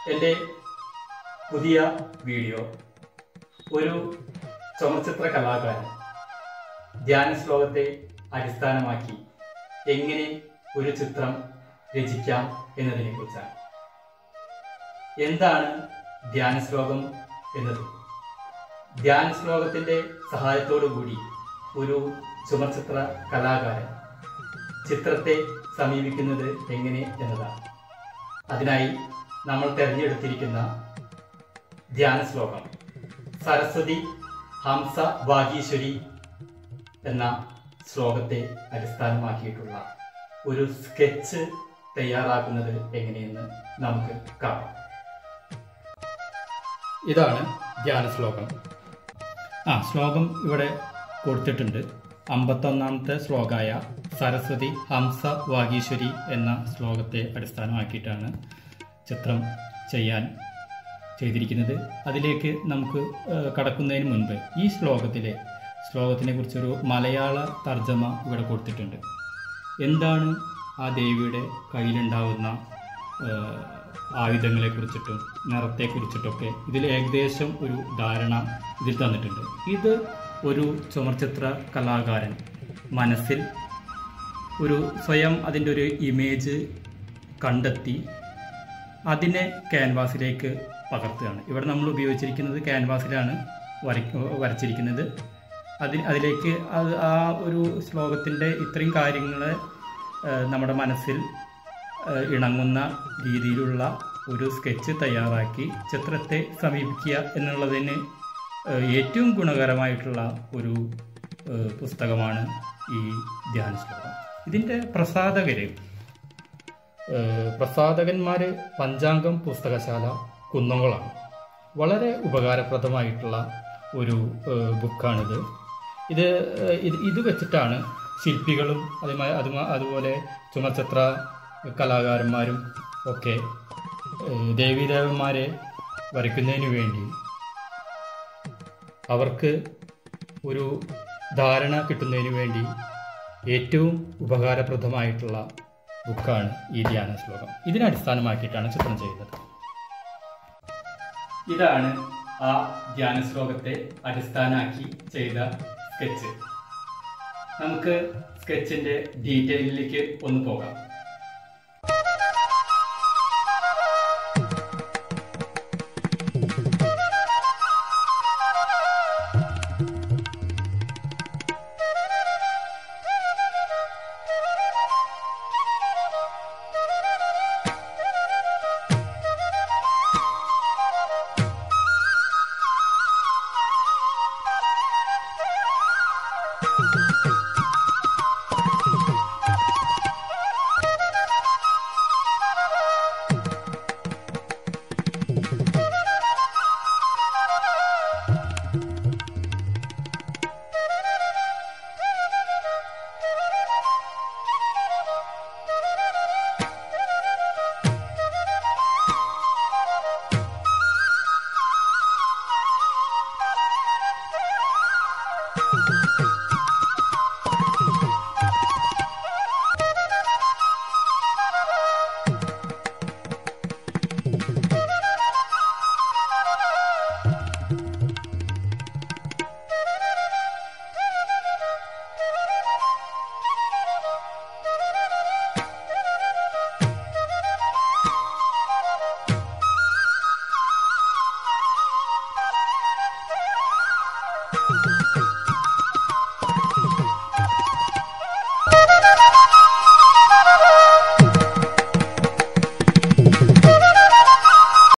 എൻ്റെ പുതിയ വീഡിയോ ഒരു ചുമച്ചിത്ര കലാകാരൻ ധ്യാന ശ്ലോകത്തെ അടിസ്ഥാനമാക്കി എങ്ങനെ ഒരു ചിത്രം രചിക്കാം എന്നതിനെ കുറിച്ചാണ് എന്താണ് ധ്യാന ശ്ലോകം എന്നത് ധ്യാന ശ്ലോകത്തിന്റെ സഹായത്തോടു കൂടി ഒരു ചുമർചിത്ര കലാകാരൻ ചിത്രത്തെ സമീപിക്കുന്നത് എങ്ങനെ എന്നതാണ് അതിനായി നമ്മൾ തിരഞ്ഞെടുത്തിരിക്കുന്ന ധ്യാന ശ്ലോകം സരസ്വതി ഹംസ വാഗീശ്വരി എന്ന ശ്ലോകത്തെ അടിസ്ഥാനമാക്കിയിട്ടുള്ള ഒരു സ്കെച്ച് തയ്യാറാക്കുന്നത് എങ്ങനെയെന്ന് നമുക്ക് കാണാം ഇതാണ് ധ്യാന ശ്ലോകം ആ ശ്ലോകം ഇവിടെ കൊടുത്തിട്ടുണ്ട് അമ്പത്തൊന്നാമത്തെ ശ്ലോകമായ സരസ്വതി ഹംസ വാഗീശ്വരി എന്ന ശ്ലോകത്തെ അടിസ്ഥാനമാക്കിയിട്ടാണ് ചിത്രം ചെയ്യാൻ ചെയ്തിരിക്കുന്നത് അതിലേക്ക് നമുക്ക് ഏഹ്, കടക്കുന്നതിന് മുൻപ് ഈ ശ്ലോകത്തിലെ ശ്ലോകത്തിനെ കുറിച്ചൊരു മലയാള തർജ്ജമ ഇവിടെ കൊടുത്തിട്ടുണ്ട് എന്താണ് ആ ദേവിയുടെ കയ്യിലുണ്ടാവുന്ന ഏഹ്, ആയുധങ്ങളെക്കുറിച്ചിട്ടും നിറത്തെക്കുറിച്ചിട്ടൊക്കെ ഇതിൽ ഏകദേശം ഒരു ധാരണ ഇതിൽ തന്നിട്ടുണ്ട് ഇത് ഒരു ചുമർചിത്ര കലാകാരൻ മനസ്സിൽ ഒരു സ്വയം അതിൻ്റെ ഒരു ഇമേജ് കണ്ടെത്തി അതിനെ ക്യാൻവാസിലേക്ക് പകർത്തുകയാണ് ഇവിടെ നമ്മൾ ഉപയോഗിച്ചിരിക്കുന്നത് ക്യാൻവാസിലാണ് വര വരച്ചിരിക്കുന്നത് അതിന് അതിലേക്ക് അത് ആ ഒരു ശ്ലോകത്തിൻ്റെ ഇത്രയും കാര്യങ്ങൾ നമ്മുടെ മനസ്സിൽ ഏഹ്, ഇണങ്ങുന്ന രീതിയിലുള്ള ഒരു സ്കെച്ച് തയ്യാറാക്കി ചിത്രത്തെ സമീപിക്കുക എന്നുള്ളതിന് ഏഹ്, ഏറ്റവും ഗുണകരമായിട്ടുള്ള ഒരു ഏഹ്, പുസ്തകമാണ് ഈ ധ്യാന ശ്ലോകം ഇതിൻ്റെ പ്രസാധകര് ഏഹ് പ്രസാധകന്മാര് പഞ്ചാംഗം പുസ്തകശാല കുന്നംകുളമാണ് വളരെ ഉപകാരപ്രദമായിട്ടുള്ള ഒരു ഏഹ് ബുക്കാണിത് ഇത് ഏഹ് ഇത് ഇത് വെച്ചിട്ടാണ് ശില്പികളും അതുമായി അതുമാ അതുപോലെ ചുമചിത്ര കലാകാരന്മാരും ഒക്കെ ഏഹ് ദേവീദേവന്മാരെ വരയ്ക്കുന്നതിന് വേണ്ടി അവർക്ക് ഒരു ധാരണ കിട്ടുന്നതിന് വേണ്ടി ഏറ്റവും ഉപകാരപ്രദമായിട്ടുള്ള ബുക്കാണ് ഈ ധ്യാന ശ്ലോകം ഇതിനെ അടിസ്ഥാനമാക്കിയിട്ടാണ് ചിത്രം ചെയ്യുന്നത് ഇതാണ് ആ ധ്യാന ശ്ലോകത്തെ അടിസ്ഥാനമാക്കി ചെയ്ത സ്കെച്ച് നമുക്ക് സ്കെച്ചിന്റെ ഡീറ്റെയിലിലേക്ക് ഒന്ന് പോകാം